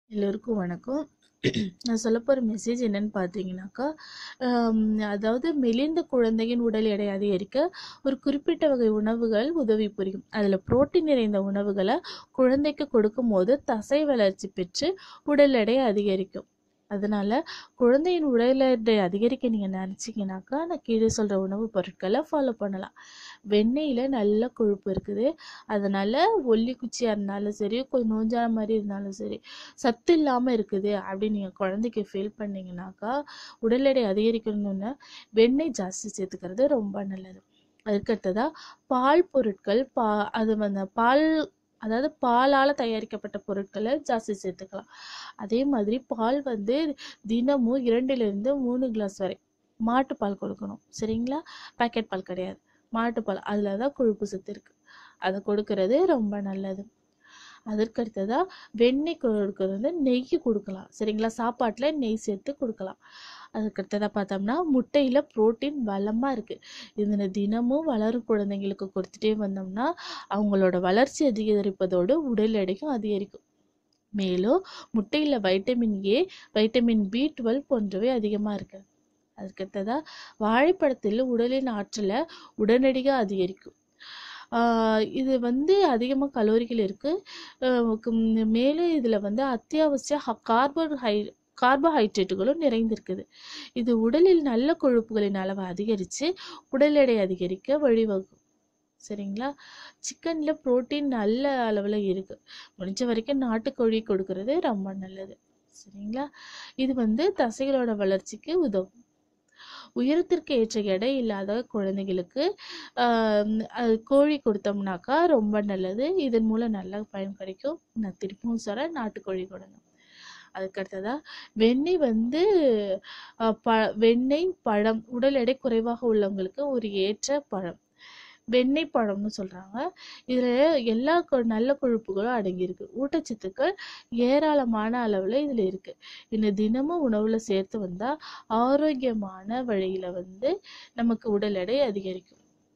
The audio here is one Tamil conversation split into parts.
எல்லோருக்கும் வணக்கம் நான் சொல்ல போகிற மெசேஜ் என்னன்னு பார்த்தீங்கன்னாக்கா ஆம், அதாவது மெலிந்த குழந்தையின் உடல் எடை அதிகரிக்க ஒரு குறிப்பிட்ட வகை உணவுகள் உதவி புரியும் அதில் புரோட்டீன் நிறைந்த உணவுகளை குழந்தைக்கு கொடுக்கும்போது தசை வளர்ச்சி பெற்று உடல் எடை அதிகரிக்கும் அதனால குழந்தையின் உடல் எடை அதிகரிக்க நீங்கள் நினச்சிங்கனாக்கா நான் கீழே சொல்கிற உணவுப் பொருட்களை ஃபாலோ பண்ணலாம் வெண்ணெயில் நல்ல கொழுப்பு இருக்குது அதனால ஒல்லி குச்சியாக இருந்தாலும் சரி கொஞ்சம் நோஞ்சான மாதிரி இருந்தாலும் சரி சத்து இல்லாமல் இருக்குது அப்படின்னு நீங்கள் குழந்தைக்கு ஃபீல் பண்ணீங்கன்னாக்கா உடல் எடை அதிகரிக்கணும்னு வெண்ணெய் ஜாஸ்தி சேர்த்துக்கிறது ரொம்ப நல்லது அதுக்கடுத்ததா பால் பொருட்கள் பா அது வந்து பால் அதாவது பாலால் தயாரிக்கப்பட்ட பொருட்களை ஜாஸ்தி சேர்த்துக்கலாம் அதே மாதிரி பால் வந்து தினமும் இரண்டிலிருந்து மூணு கிளாஸ் வரை மாட்டுப்பால் கொடுக்கணும் சரிங்களா பாக்கெட் பால் கிடையாது மாட்டுப்பால் அதில் தான் கொழுப்பு சத்து இருக்குது அதை கொடுக்கறது ரொம்ப நல்லது அதற்கடுத்ததா வெண்ணெய் கொடுக்கறது வந்து நெய் கொடுக்கலாம் சரிங்களா சாப்பாட்டில் நெய் சேர்த்து கொடுக்கலாம் அதுக்கடுத்ததாக பார்த்தோம்னா முட்டையில் புரோட்டீன் பலமாக இருக்குது இதில் தினமும் வளரும் குழந்தைங்களுக்கு கொடுத்துட்டே வந்தோம்னா அவங்களோட வளர்ச்சி அதிகரிப்பதோடு உடல் எடையும் அதிகரிக்கும் மேலும் முட்டையில் vitamin A vitamin B twelve போன்றவை அதிகமாக இருக்குது அதுக்கடுத்ததாக வாழைப்பழத்தில் உடலின் ஆற்றலை உடனடியாக அதிகரிக்கும் ஆஹ் இது வந்து அதிகமாக கலோரிகள் இருக்குது மேலும் இதில் வந்து அத்தியாவசிய கார்போஹை கார்போஹைட்ரேட்டுகளும் நிறைந்திருக்குது இது உடலில் நல்ல கொழுப்புகளின் அளவை அதிகரித்து உடல் எடை அதிகரிக்க வழிவகுக்கும் சரிங்களா சிக்கனில் புரோட்டீன் நல்ல அளவில் இருக்குது முடிஞ்ச வரைக்கும் நாட்டுக்கோழி கொடுக்கறது ரொம்ப நல்லது சரிங்களா இது வந்து தசைகளோட வளர்ச்சிக்கு உதவும் உயரத்திற்கு ஏற்ற எடை இல்லாத குழந்தைகளுக்கு ஆஹ் அது கோழி கொடுத்தோம்னாக்கா ரொம்ப நல்லது இதன் மூலம் நல்ல பயன் கிடைக்கும் நான் திருப்பியும் சொல்கிறேன் நாட்டுக்கோழி கொடுங்க அதுக்கடுத்ததா வெண்ணெய் வந்து ஆஹ் ப வெண்ணெய் பழம் உடல் எடை குறைவாக உள்ளவங்களுக்கு ஒரு ஏற்ற பழம் வெண்ணெய் பழம்னு சொல்கிறாங்க இதில் எல்லா கொ நல்ல கொழுப்புகளும் அடங்கியிருக்கு ஊட்டச்சத்துக்கள் ஏராளமான அளவில் இதில் இருக்குது இந்த தினமும் உணவில் சேர்த்து வந்தால் ஆரோக்கியமான வழியில் வந்து நமக்கு உடல் எடை அதிகரிக்கும்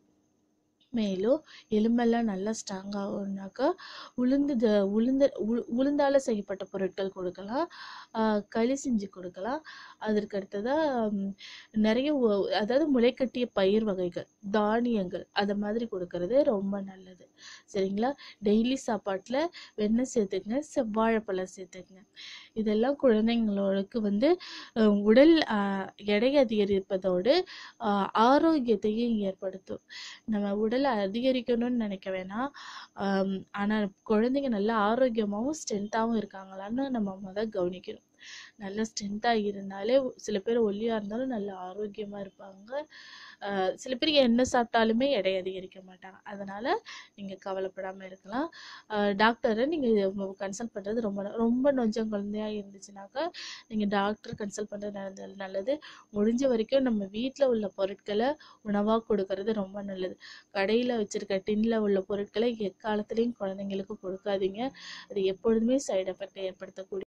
மேலும் எலும்பெல்லாம் நல்லா ஸ்ட்ராங் ஆகும்னாக்கா உளுந்து த- உளுந்து உளு- உளுந்தால செய்யப்பட்ட பொருட்கள் கொடுக்கலாம் ஆஹ் களி செஞ்சு கொடுக்கலாம் அதற்கு அடுத்ததாக நிறைய உ- அதாவது முளைக்கட்டிய பயிர் வகைகள் தானியங்கள் அதை மாதிரி கொடுக்கறது ரொம்ப நல்லது சரிங்களா டெய்லி சாப்பாட்டில் வெண்ணெய் சேர்த்துக்கங்க செவ்வாழைப்பழம் சேர்த்துக்கங்க இதெல்லாம் குழந்தைங்களுக்கு வந்து அஹ், உடல் ஆஹ், எடை அதிகரிப்பதோடு ஆஹ், ஆரோக்கியத்தையும் ஏற்படுத்தும் நம்ம உடலை அதிகரிக்கணும்னு நினைக்க வேணாம் ஆம், ஆனா குழந்தைங்க நல்லா ஆரோக்கியமாகவும் ஸ்ட்ரென்த்தாகவும் இருக்காங்களான்னு நம்ம முத கவனிக்கணும் நல்ல ஸ்ட்ரென்த்தாக இருந்தாலே சில பேர் ஒல்லியாக இருந்தாலும் நல்ல ஆரோக்கியமாக இருப்பாங்க ஆஹ் சில பேர் என்ன சாப்பிட்டாலுமே எடை அதிகரிக்க மாட்டாங்க அதனால நீங்கள் கவலைப்படாமல் இருக்கலாம் டாக்டரை நீங்கள் கன்சல்ட் பண்ணுறது ரொம்ப ந- ரொம்ப நொஞ்சம் குழந்தையா இருந்துச்சுனாக்கா நீங்கள் டாக்டர் கன்சல்ட் பண்ணுறது நல்லது நல்லது முடிஞ்ச வரைக்கும் நம்ம வீட்டில் உள்ள பொருட்களை உணவாக கொடுக்கறது ரொம்ப நல்லது கடையில் வச்சிருக்க டின்ல உள்ள பொருட்களை எக்காலத்துலேயும் குழந்தைங்களுக்கு கொடுக்காதீங்க அது எப்பொழுதுமே சைடு எஃபெக்ட் ஏற்படுத்தக்கூடிய